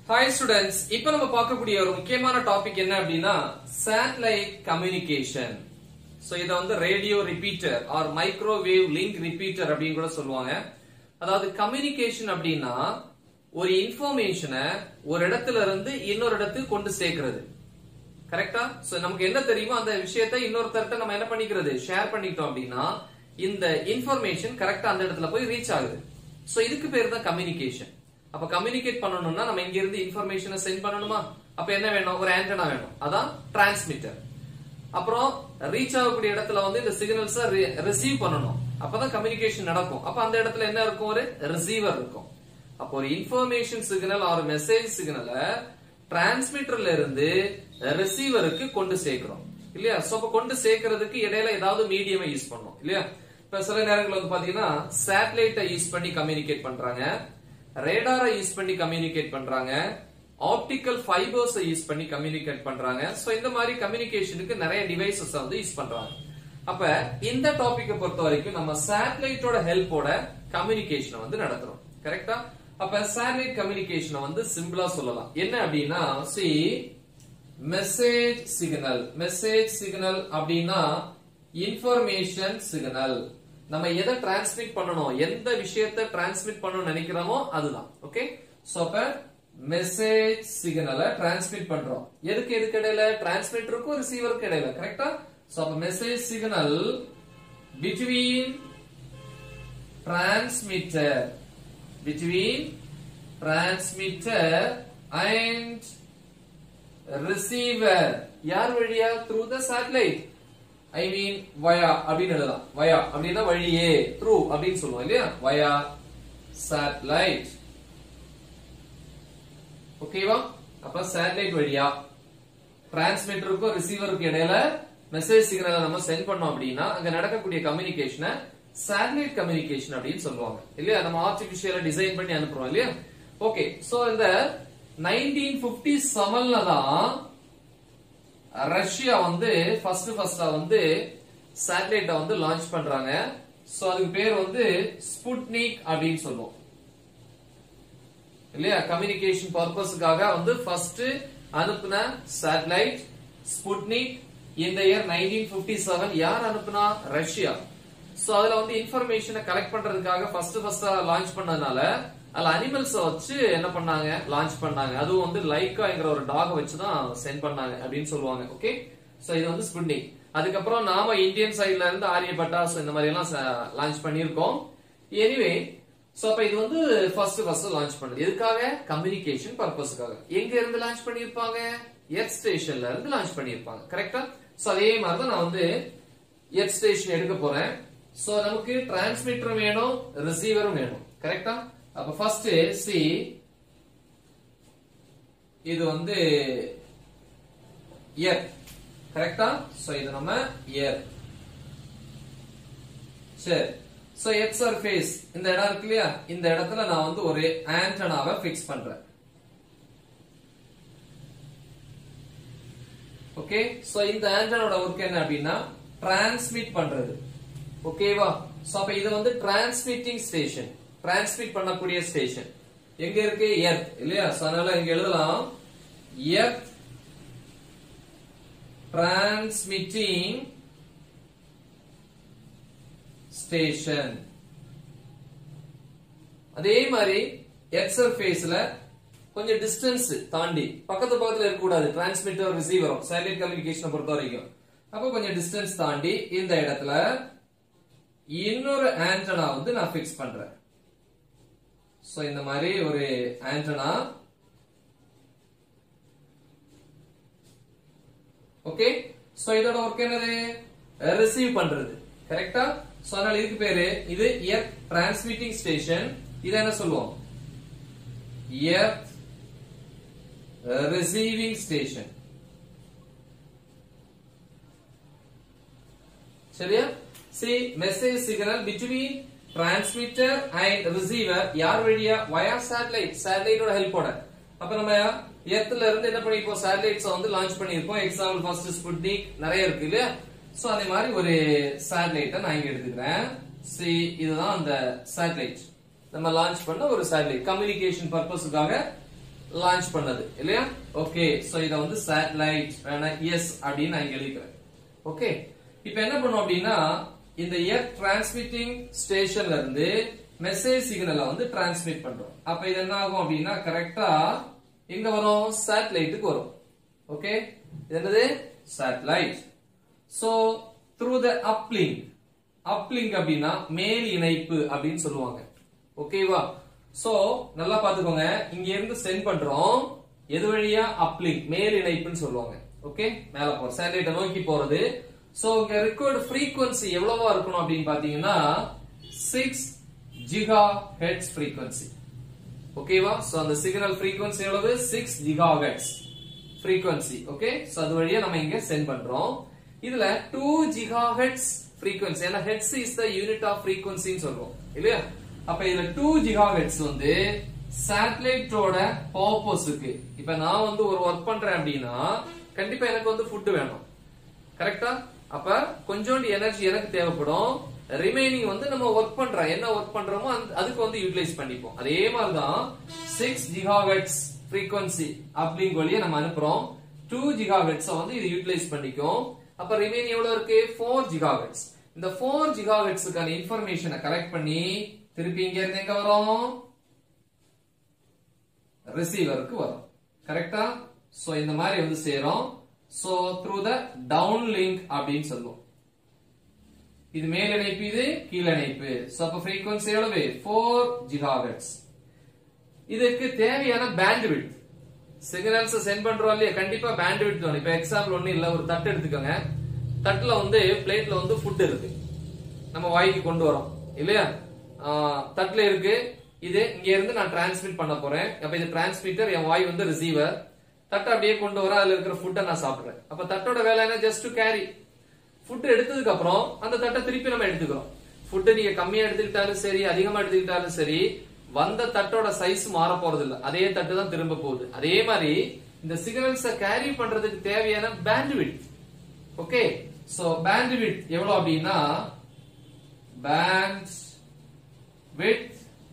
hi students இப்போ நம்ம பார்க்கக்கூடிய ஒரு முக்கியமான டாபிக் என்ன அப்படின்னா சேட்டலைட் கம்யூனிகேஷன் சோ இத வந்து radio repeater or microwave link repeater அப்படின்னு கூட சொல்லுவாங்க அதாவது கம்யூனிகேஷன் அப்படின்னா ஒரு இன்ஃபர்மேஷனை ஒரு இடத்துல இருந்து இன்னொரு இடத்துக்கு கொண்டு சேர்க்கிறது கரெக்டா சோ நமக்கு என்ன தெரியுமோ அந்த விஷயத்தை இன்னொருத்தர்கிட்ட நம்ம என்ன பண்ணிக்கிறது ஷேர் பண்ணிட்டோம் அப்படின்னா இந்த இன்ஃபர்மேஷன் கரெக்டா அந்த இடத்துல போய் ரீச் ஆகுது சோ இதுக்கு பேர் தான் கம்யூனிகேஷன் அப்ப கம்யூனிகேட் பண்ணணும்னா நம்ம இங்க இருந்து இன்ஃபர்மேஷனை சென்ட் பண்ணணுமா அப்ப என்ன வேணும் ஒரு ஆண்டனா வேணும் அதான் டிரான்ஸ்மிட்டர் அப்புறம் ரீச் ஆகக்கூடிய இடத்துல வந்து இந்த சிக்னல்ஸ் ரிசீவ் பண்ணணும் அப்பதான் கம்யூனிகேஷன் நடக்கும் அப்ப அந்த இடத்துல என்ன இருக்கும் ஒரு ரிசீவர் இருக்கும் அப்போ ஒரு இன்ஃபர்மேஷன் சிக்னல் ஆர் மெசேஜ் சிக்னலை டிரான்ஸ்மிட்டர்ல இருந்து ரிசீவருக்கு கொண்டு சேர்க்கிறோம் இல்லையா சோ அப்ப கொண்டு சேர்க்கறதுக்கு இடையில ஏதாவது மீடியமை யூஸ் பண்ணணும் இல்லையா இப்ப சில நேரங்கள் வந்து பாத்தீங்கன்னா சேட்டலைட்டை யூஸ் பண்ணி கம்யூனிகேட் பண்றாங்க ரேடாரை யூஸ் பண்ணி கம்யூனிகேட் பண்றாங்க ஆப்டிக்கல் ஃபைபர்ஸ் யூஸ் பண்ணி கம்யூனிகேட் பண்றாங்க சோ இந்த மாதிரி கம்யூனிகேஷனுக்கு நிறைய டிவைசஸ் வந்து யூஸ் பண்றாங்க அப்ப இந்த டாபிக்கை பொறுத்த வரைக்கும் நம்ம சேட்டலைட்டோட ஹெல்ப்போட கம்யூனிகேஷனை வந்து நடத்துறோம் கரெக்டா அப்ப சேட்டலைட் கம்யூனிகேஷனை வந்து சிம்பிளா சொல்லலாம் என்ன அப்படின்னா see message signal message signal அப்படின்னா இன்ஃபர்மேஷன் சிக்னல் நம்ம எதை டிரான்ஸ்மிட் பண்ணணும் எந்த விஷயத்தை டிரான்ஸ்மிட் பண்ணணும் நினைக்கிறோமோ அதுதான் ஓகே சோ அப்ப மெசேஜ் சிக்னலை டிரான்ஸ்மிட் பண்றோம் எதுக்கு எதுக்கு இடையில டிரான்ஸ்மிட்டருக்கும் ரிசீவருக்கு இடையில கரெக்டா சோ அப்ப message signal between transmitter between transmitter and receiver யார் வழியா த்ரூ த சேட்டலைட் ஐ மீன் வயா அப்படின்னு எழுதலாம் வயா அப்படின்னா வழியே த்ரூ அப்படின்னு சொல்லுவோம் இல்லையா வயா சேட்டலைட் ஓகேவா அப்ப சேட்டலைட் வழியா டிரான்ஸ்மிட்டருக்கும் ரிசீவருக்கும் இடையில மெசேஜ் சிக்னலை நம்ம சென்ட் பண்ணோம் அப்படின்னா அங்க நடக்கக்கூடிய கம்யூனிகேஷனை சேட்டலைட் கம்யூனிகேஷன் அப்படின்னு சொல்லுவாங்க இல்லையா நம்ம ஆர்டிபிஷியல டிசைன் பண்ணி அனுப்புறோம் இல்லையா ஓகே சோ இந்த நைன்டீன் பிப்டி செவன்ல தான் ரஷ்யா வந்து ஃபர்ஸ்ட் ஃபர்ஸ்டா வந்து சேட்டலைட்ட வந்து லான்ச் பண்றாங்க சோ அதுக்கு பேர் வந்து ஸ்புட்னிக் அப்படின்னு சொல்லுவோம் இல்லையா கம்யூனிகேஷன் பர்பஸ்க்காக வந்து ஃபர்ஸ்ட் அனுப்புன சேட்டலைட் ஸ்புட்னிக் இந்த இயர் நைன்டீன் பிப்டி செவன் யார் அனுப்புனா ரஷ்யா சோ அதுல வந்து இன்ஃபர்மேஷனை கலெக்ட் பண்றதுக்காக ஃபர்ஸ்ட் ஃபர்ஸ்டா லான்ச் பண்ணதுனால அதுல அனிமல்ஸ் வச்சு என்ன பண்ணாங்க லான்ச் பண்ணாங்க அதுவும் வந்து லைக்காங்கிற ஒரு டாக் வச்சு தான் சென்ட் பண்ணாங்க அப்படின்னு சொல்லுவாங்க ஓகே சோ இது வந்து ஸ்புட்னிக் அதுக்கப்புறம் நாம இந்தியன் சைட்ல இருந்து ஆரியப்பட்டா so இந்த மாதிரி எல்லாம் லான்ச் பண்ணிருக்கோம் எனிவே சோ அப்ப இது வந்து ஃபர்ஸ்ட் ஃபர்ஸ்ட் லான்ச் பண்ணது எதுக்காக கம்யூனிகேஷன் பர்பஸ்க்காக எங்க இருந்து லான்ச் பண்ணிருப்பாங்க எர்த் ஸ்டேஷன்ல இருந்து லான்ச் பண்ணிருப்பாங்க கரெக்டா சோ அதே மாதிரி தான் நான் வந்து எர்த் ஸ்டேஷன் எடுக்க போறேன் சோ நமக்கு டிரான்ஸ்மிட்டரும் வேணும் ரிசீவரும் வேணும் கரெக்டா அப்ப ஃபர்ஸ்ட் சி இது வந்து எர்த் கரெக்டா சோ இது நம்ம எர்த் சரி சோ எர்த் சர்ஃபேஸ் இந்த இடம் இருக்கு இல்லையா இந்த இடத்துல நான் வந்து ஒரு ஆண்டனாவை பிக்ஸ் பண்றேன் ஓகே சோ இந்த ஆண்டனோட ஒர்க் என்ன அப்படின்னா டிரான்ஸ்மிட் பண்றது ஓகேவா சோ அப்ப இது வந்து டிரான்ஸ்மிட்டிங் ஸ்டேஷன் டிரான்ஸ்மிட் பண்ணக்கூடிய ஸ்டேஷன் எங்க இருக்கு எர்த் இல்லையா சோ அதனால இங்க எழுதலாம் எர்த் டிரான்ஸ்மிட்டிங் ஸ்டேஷன் அதே மாதிரி எர்த் சர்ஃபேஸ்ல கொஞ்சம் டிஸ்டன்ஸ் தாண்டி பக்கத்து பக்கத்துல இருக்க கூடாது டிரான்ஸ்மிட்டர் ரிசீவரும் சேட்டலைட் கம்யூனிகேஷனை பொறுத்த வரைக்கும் அப்ப கொஞ்சம் டிஸ்டன்ஸ் தாண்டி இந்த இடத்துல இன்னொரு ஆண்டனா வந்து நான் பிக்ஸ் பண்றேன் சோ இந்த மாதிரி ஒரு ஆண்டனா ஓகே சோ இதோட ஒர்க் என்னது ரிசீவ் பண்றது கரெக்டா சோ அதனால இதுக்கு பேரு இது எர்த் டிரான்ஸ்மிட்டிங் ஸ்டேஷன் இத என்ன சொல்லுவோம் எர்த் ரிசீவிங் ஸ்டேஷன் சரியா see message signal between transmitter and receiver யார் வழியா வயா சேட்டலைட் சேட்டலைட்டோட ஹெல்ப்போட அப்ப நம்ம எர்த்ல இருந்து என்ன பண்ணிருப்போம் சேட்டலைட்ஸ் வந்து லான்ச் பண்ணிருப்போம் எக்ஸாம்பிள் ஃபர்ஸ்ட் ஸ்புட்னிக் நிறைய இருக்கு இல்லையா சோ அதே மாதிரி ஒரு சேட்டலைட்டை நான் இங்க எடுத்துக்கிறேன் சி இதுதான் அந்த சேட்டலைட் நம்ம லான்ச் பண்ண ஒரு சேட்டலைட் கம்யூனிகேஷன் பர்பஸ்க்காக லான்ச் பண்ணது இல்லையா ஓகே சோ இத வந்து சேட்டலைட் வேணா எஸ் அப்படின்னு நான் இங்க எழுதிக்கிறேன் ஓகே இப்போ என்ன பண்ணும் அப்படின்னா இந்த எர்த் டிரான்ஸ்மிட்டிங் ஸ்டேஷன்ல இருந்து மெசேஜ் சிக்னலை வந்து டிரான்ஸ்மிட் பண்றோம் அப்ப இது என்ன ஆகும் அப்படின்னா கரெக்டா எங்க வரும் சேட்டலைட்டுக்கு வரும் ஓகே இது என்னது satellite so through the uplink uplink அப்படின்னா மேல் இணைப்பு அப்படின்னு சொல்லுவாங்க ஓகேவா சோ நல்லா பாத்துக்கோங்க இங்க இருந்து சென்ட் பண்றோம் எது வழியா அப்லிங்க் மேல் இணைப்புன்னு சொல்லுவாங்க ஓகே மேல போறோம் சேட்டலைட்டை நோக்கி போறது சோ இங்க ரெக்கார்டு frequency எவ்வளவா இருக்கணும் அப்படின்னு பாத்தீங்கன்னா சிக்ஸ் ஜிகா ஹெட்ஸ் frequency ஓகேவா சோ அந்த சிக்னல் frequency எவ்வளவு six gigahertz frequency okay so அது வழியா நம்ம இங்க சென்ட் பண்றோம் இதுல டூ ஜிகா ஹெட்ஸ் frequency ஏன்னா hertz is the unit of frequencyன்னு சொல்றோம் இல்லையா அப்ப இதுல டூ ஜிகா ஹெட்ஸ் வந்து சேட்டலைட்டோட பர்பஸ்க்கு இப்ப நான் வந்து ஒரு ஒர்க் பண்றேன் அப்படின்னா கண்டிப்பா எனக்கு வந்து ஃபுட் வேணும் கரெக்டா அப்ப கொஞ்சோண்டு எனர்ஜி எனக்கு தேவைப்படும் ரிமைனிங் வந்து நம்ம ஒர்க் பண்றோம் என்ன ஒர்க் பண்றோமோ அந்த- அதுக்கு வந்து யூட்டிலைஸ் பண்ணிப்போம் அதே மாதிரிதான் சிக்ஸ் ஜிகாஹெட்ஸ் frequency அப்ளிங்க் வழியா நம்ம அனுப்புறோம் டூ ஜிகாஹெட்ஸ் வந்து இது யூட்டிலைஸ் பண்ணிக்கும் அப்ப ரிமைனிங் எவ்வளவு இருக்கு ஃபோர் ஜிகாஹெட்ஸ் இந்த ஃபோர் ஜிகாஹெட்ஸுக்கான இன்ஃபர்மேஷனை கலெக்ட் பண்ணி திருப்பி இங்க இருந்து எங்க வரும் ரிசீவருக்கு வரும் கரெக்டா சோ இந்த மாதிரி வந்து சேரும் so through the downlink அப்படின்னு சொல்லுவோம் இது மேல் இணைப்பு இது கீழ் இணைப்பு சோ அப்ப frequency எவ்வளவு 4 ஜிகாஹெர்ட்ஸ் இதுக்கு தேவையான பேண்ட்விட்த் சிக்னல்ஸ் சென்ட் பண்றோம் இல்லையா கண்டிப்பா பேண்ட்விட்த் வேணும் இப்ப எக்ஸாம்பிள் ஒண்ணு இல்ல ஒரு தட்டு எடுத்துக்கோங்க தட்டுல வந்து பிளேட்ல வந்து ஃபுட் இருக்கு நம்ம வாய்க்கு கொண்டு வரோம் இல்லையா ஆஹ் தட்டுல இருக்கு இது இங்க இருந்து நான் டிரான்ஸ்மிட் பண்ண போறேன் அப்ப இது டிரான்ஸ்மிட்டர் என் வாய் வந்து ரிசீவர் தட்டை அப்படியே கொண்டு வர அதுல இருக்கிற ஃபுட்டை நான் சாப்பிடுறேன் அப்ப தட்டோட வேலை என்ன ஜஸ்ட் டு கேரி ஃபுட் எடுத்ததுக்கு அப்புறம் அந்த தட்டை திருப்பி நம்ம எடுத்துக்கிறோம் ஃபுட் நீங்க கம்மியா எடுத்துக்கிட்டாலும் சரி அதிகமா எடுத்துக்கிட்டாலும் சரி வந்த தட்டோட சைஸ் மாற போறது இல்ல அதே தட்டு தான் திரும்ப போகுது அதே மாதிரி இந்த சிக்னல்ஸ கேரி பண்றதுக்கு தேவையான பேண்ட்விட்த் ஓகே சோ பேண்ட்விட்த் எவ்வளவு அப்படின்னா பேண்ட் வித்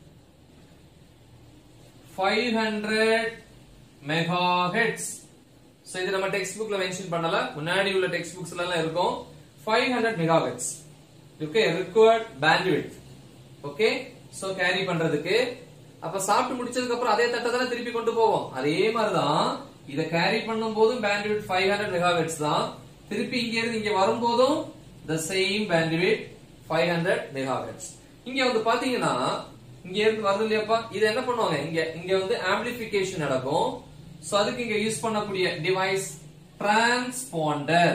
500 மெகாஹெட்ஸ் சோ இது நம்ம டெக்ஸ்ட் புக்ல மென்ஷன் பண்ணல முன்னாடி உள்ள டெக்ஸ்ட் புக்ஸ்ல எல்லாம் இருக்கும் 500 megahertz okay required bandwidth okay so carry பண்றதுக்கு அப்ப சாப்பிட்டு முடிச்சதுக்கு அப்புறம் அதே தட்டை தானே திருப்பி கொண்டு போவோம் அதே மாதிரிதான் இத கேரி பண்ணும் போதும் பேண்ட்விட் 500 மெகாஹெட்ஸ் தான் திருப்பி இங்க இருந்து இங்க வரும்போதும் the same bandwidth 500 மெகாஹெட்ஸ் இங்க வந்து பாத்தீங்கன்னா இங்க இருந்து வருது இல்லையாப்பா இது என்ன பண்ணுவாங்க இங்க இங்க வந்து ஆம்பிளிபிகேஷன் நடக்கும் சோ அதுக்கு இங்க யூஸ் பண்ணக்கூடிய device transponder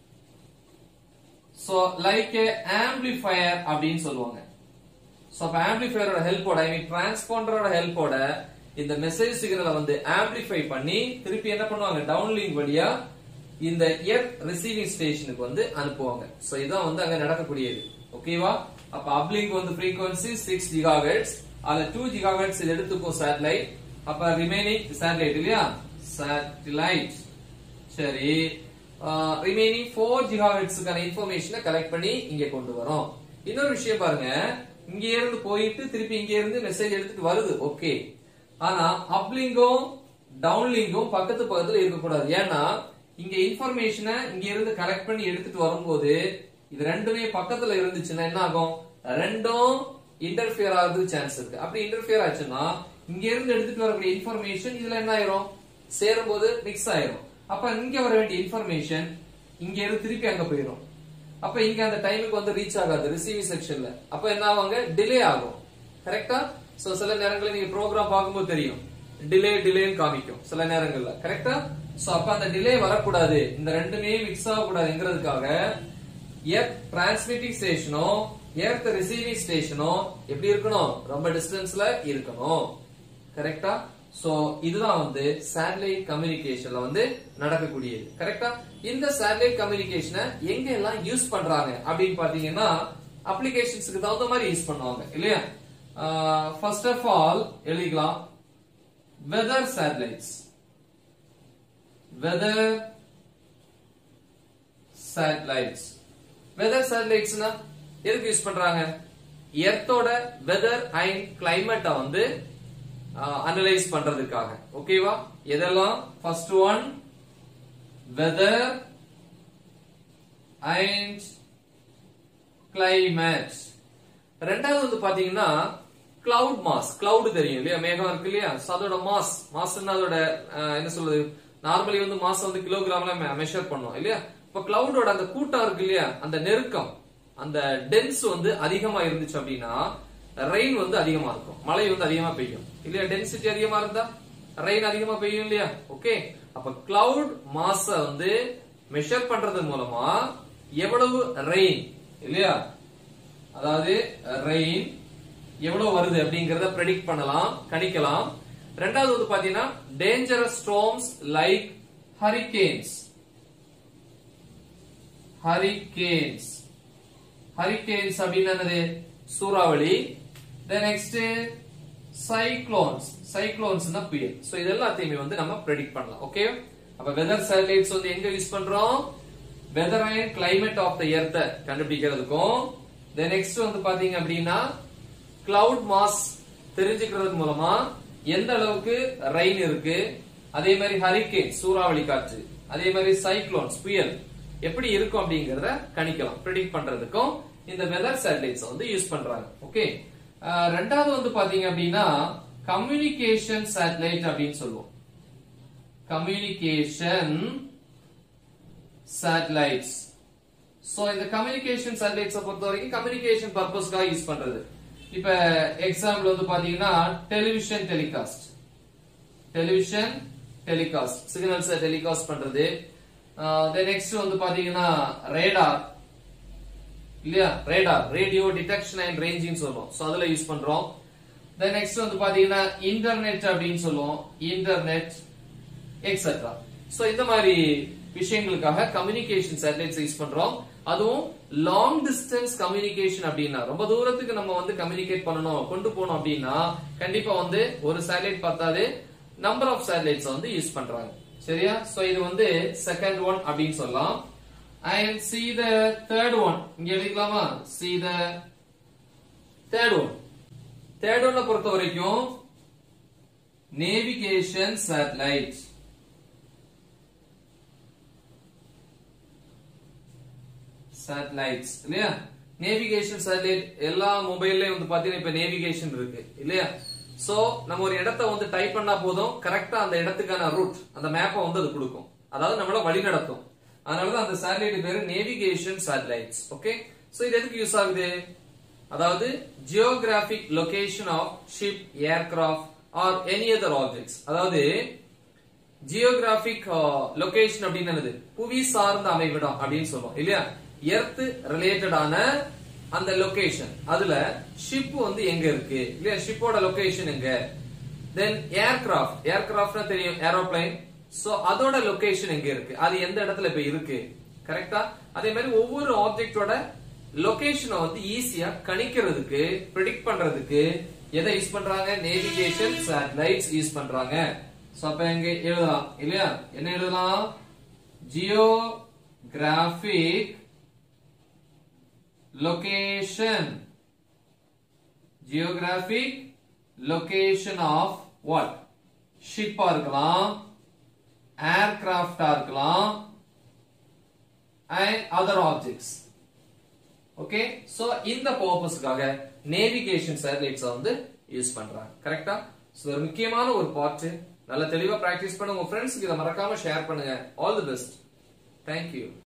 so like a amplifier அப்படின்னு சொல்லுவாங்க சோ அப்ப ஆம்பிளிஃபயரோட ஹெல்ப்போட ஐ மீன் டிரான்ஸ்பாண்டரோட ஹெல்ப்போட இந்த மெசேஜ் சிக்னலை வந்து ஆம்பிளிஃபை பண்ணி திருப்பி என்ன பண்ணுவாங்க டவுன்லிங்க் வழியா இந்த எர்த் ரிசீவிங் ஸ்டேஷனுக்கு வந்து அனுப்புவாங்க சோ இதான் வந்து அங்க நடக்கக்கூடியது ஓகேவா அப்ப அப்லிங்க் வந்து frequency 6 ஜிகாஹெர்ட்ஸ் அதுல 2 ஜிகாஹெர்ட்ஸ் இது எடுத்துக்கும் சேட்டலைட் அப்ப ரிமைனிங் சேட்டலைட் இல்லையா சேட்டலைட் சரி ரிமைனிங் ஃபோர் ஜிகாஹெட்ஸுக்கான இன்ஃபர்மேஷனை கலெக்ட் பண்ணி இங்க கொண்டு வரோம் இன்னொரு விஷயம் பாருங்க இங்க இருந்து போயிட்டு திருப்பி இங்க இருந்து மெசேஜ் எடுத்துட்டு வருது ஓகே ஆனா அப்லிங்கும் டவுன்லிங்கும் பக்கத்து பக்கத்துல இருக்கக்கூடாது ஏன்னா இங்க இன்ஃபர்மேஷனை இங்க இருந்து கலெக்ட் பண்ணி எடுத்துட்டு வரும்போது இது ரெண்டுமே பக்கத்துல இருந்துச்சுன்னா என்ன ஆகும் ரெண்டும் இன்டர்ஃபியர் ஆகுறதுக்கு சான்ஸ் இருக்கு அப்படி இன்டர்ஃபியர் ஆச்சுன்னா இங்க இருந்து எடுத்துட்டு வரக்கூடிய இன்ஃபர்மேஷன் இதுல என்ன ஆயிரும் சேரும்போது மிக்ஸ் ஆயிரும் அப்ப இங்க வர வேண்டிய இன்ஃபர்மேஷன் இங்க இருந்து திருப்பி அங்க போயிரும் அப்ப இங்க அந்த டைமுக்கு வந்து ரீச் ஆகாது ரிசீவிங் செக்ஷன்ல அப்ப என்ன ஆவாங்க டிலே ஆகும் கரெக்டா சோ சில நேரங்கள்ல நீங்க ப்ரோக்ராம் பார்க்கும்போது தெரியும் டிலே டிலேன்னு காமிக்கும் சில நேரங்கள்ல கரெக்டா சோ அப்ப அந்த டிலே வரக்கூடாது இந்த ரெண்டுமே மிக்ஸ் ஆகக்கூடாதுங்கிறதுக்காக எர்த் டிரான்ஸ்மிட்டிங் ஸ்டேஷனோ எர்த் ரிசீவிங் ஸ்டேஷனோ எப்படி இருக்கணும் ரொம்ப டிஸ்டன்ஸ்ல இருக்கணும் கரெக்டா சோ இதுதான் வந்து சேட்டலைட் கம்யூனிகேஷன்ல வந்து நடக்கக்கூடியது கரெக்டா இந்த சேட்டலைட் கம்யூனிகேஷனை எங்க எல்லாம் யூஸ் பண்றாங்க அப்படின்னு பாத்தீங்கன்னா அப்ளிகேஷன்ஸ்க்கு தகுந்த மாதிரி யூஸ் பண்ணுவாங்க இல்லையா ஃபர்ஸ்ட் ஆஃப் ஆல் எழுதிக்கலாம் weather satellites weather satellites weather சேட்டலைட்ஸ்னா எதுக்கு யூஸ் பண்றாங்க எர்த்தோட வெதர் அண்ட் கிளைமேட்டை வந்து அனலைஸ் பண்றதுக்காக ஓகேவா எதெல்லாம் first one weather and climate ரெண்டாவது வந்து பாத்தீங்கன்னா கிளவுட் மாஸ் கிளவுட் தெரியும் இல்லையா மேகம் இருக்கு இல்லையா So அதோட மாஸ் மாஸ்னா அதோட அஹ், என்ன சொல்றது நார்மலி வந்து மாஸ் வந்து கிலோகிராம்ல மெஷர் பண்ணோம் இல்லையா இப்ப கிளவுடோட அந்த கூட்டம் இருக்கு இல்லையா அந்த நெருக்கம் அந்த டென்ஸ் வந்து அதிகமா இருந்துச்சு அப்படின்னா ரெயின் வந்து அதிகமா இருக்கும் மழை வந்து அதிகமா பெய்யும் இல்லையா டென்சிட்டி அதிகமா இருந்தா ரெயின் அதிகமா பெய்யும் இல்லையா ஓகே அப்ப கிளவுட் மாஸ வந்து மெஷர் பண்றது மூலமா எவ்வளவு ரெயின் இல்லையா அதாவது ரெயின் எவ்வளவு வருது அப்படிங்கறத ப்ரெடிக்ட் பண்ணலாம் கணிக்கலாம் ரெண்டாவது வந்து பாத்தீங்கன்னா dangerous storms like hurricanes hurricanes hurricanes அப்படின்னா என்னது சூறாவளி தென் நெக்ஸ்ட் சைக்ளோன்ஸ் சைக்ளோன்ஸ் புயல் சோ இது எல்லாத்தையுமே வந்து நம்ம ப்ரெடிக்ட் பண்ணலாம் ஓகே அப்ப வெதர் சேட்டலைட்ஸ் வந்து எங்க யூஸ் பண்றோம் weather and climate of the எர்த்த கண்டுபிடிக்கிறதுக்கும் தென் நெக்ஸ்ட் வந்து பாத்தீங்க அப்படின்னா கிளவுட் மாஸ் தெரிஞ்சுக்கிறது மூலமா எந்த அளவுக்கு ரெயின் இருக்கு அதே மாதிரி ஹரிகேன் சூறாவளி காற்று அதே மாதிரி சைக்ளோன்ஸ் புயல் எப்படி இருக்கும் அப்படிங்கறத கணிக்கலாம் ப்ரெடிக்ட் பண்றதுக்கும் இந்த வெதர் சேட்டலைட்ஸ் வந்து யூஸ் பண்றாங்க ஓகே ரெண்டாவது வந்து பாத்தீங்க அப்படின்னா கம்யூனிகேஷன் சேட்டலைட் அப்படின்னு சொல்லுவோம் கம்யூனிகேஷன் சேட்டலைட்ஸ் சோ இந்த கம்யூனிகேஷன் சேட்டலைட்ஸ் பொறுத்த வரைக்கும் கம்யூனிகேஷன் பர்பஸ்க்காக யூஸ் பண்றது இப்ப எக்ஸாம்பிள் வந்து பாத்தீங்கன்னா television telecast television telecast signals telecast பண்றது நெக்ஸ்ட் வந்து பாத்தீங்கன்னா ரேடார் இல்லையா radar radio detection and ranging சொல்லுவோம் சோ அதுல யூஸ் பண்றோம் தென் நெக்ஸ்ட் வந்து பாத்தீங்கன்னா இன்டர்நெட் அப்படின்னு சொல்லுவோம் இன்டர்நெட் எக்ஸெட்ரா சோ இந்த மாதிரி விஷயங்களுக்காக கம்யூனிகேஷன் சேட்டலைட்ஸ் யூஸ் பண்றோம் அதுவும் லாங் டிஸ்டன்ஸ் கம்யூனிகேஷன் அப்படின்னா ரொம்ப தூரத்துக்கு நம்ம வந்து கம்யூனிகேட் பண்ணணும் கொண்டு போகணும் அப்படின்னா கண்டிப்பா வந்து ஒரு சேட்டலைட் பார்த்தாது நம்பர் ஆஃப் சேட்டலைட்ஸ் வந்து யூஸ் பண்றாங்க சரியா சோ இது வந்து செகண்ட் ஒன் அப்படின்னு சொல்லலாம் and C the third one இங்க எழுதிக்கலாமா C the third one third ஒன்ன பொறுத்த வரைக்கும் நேவிகேஷன் சேட்டலைட் சேட்டலைட்ஸ் இல்லையா நேவிகேஷன் சேட்டலைட் எல்லா மொபைல்லயும் வந்து பாத்தீங்கன்னா இப்ப நேவிகேஷன் இருக்கு இல்லையா சோ நம்ம ஒரு இடத்த வந்து டைப் பண்ணா போதும் கரெக்டா அந்த இடத்துக்கான ரூட் அந்த மேப்பை வந்து அது கொடுக்கும் அதாவது நம்மள வழி நடத்தும் அதனாலதான் அந்த சேட்டலைட் பேரு நேவிகேஷன் சேட்டலைட்ஸ் ஓகே சோ இது எதுக்கு யூஸ் ஆகுது அதாவது geographic location of ship aircraft or any other objects அதாவது ஜியோகிராபிக் லொகேஷன் அப்படின்னு என்னது புவி சார்ந்த அமைவிடம் அப்படின்னு சொல்லுவோம் இல்லையா எர்த் ரிலேட்டடான அந்த லொகேஷன் அதுல ஷிப் வந்து எங்க இருக்கு இல்லையா ஷிப்போட லொகேஷன் எங்க தென் ஏர்கிராஃப்ட் ஏர்கிராஃப்ட்னா தெரியும் ஏரோப்ளைன் சோ அதோட லொகேஷன் எங்க இருக்கு அது எந்த இடத்துல இப்ப இருக்கு கரெக்டா அதே மாதிரி ஒவ்வொரு ஆப்ஜெக்டோட லொகேஷனை வந்து ஈஸியா கணிக்கிறதுக்கு ப்ரிடிக்ட் பண்றதுக்கு எதை யூஸ் பண்றாங்க நேவிகேஷன் சேட்டலைட்ஸ் யூஸ் பண்றாங்க சோ அப்ப எங்க எழுதலாம் இல்லையா என்ன எழுதலாம் geographic location geographic location of what ஷிப்பா இருக்கலாம் ஏர்கிராஃப்டா இருக்கலாம் and other objects okay so இந்த பர்பஸ்க்காக நேவிகேஷன் சேட்டலைட்ஸ் வந்து யூஸ் பண்றாங்க கரெக்டா சோ ஒரு முக்கியமான ஒரு பார்ட் நல்ல தெளிவா பிராக்டிஸ் பண்ணுங்க உங்க ஃப்ரெண்ட்ஸ்க்கு இதை மறக்காம ஷேர் பண்ணுங்க ஆல் தி பெஸ்ட் தேங்க்யூ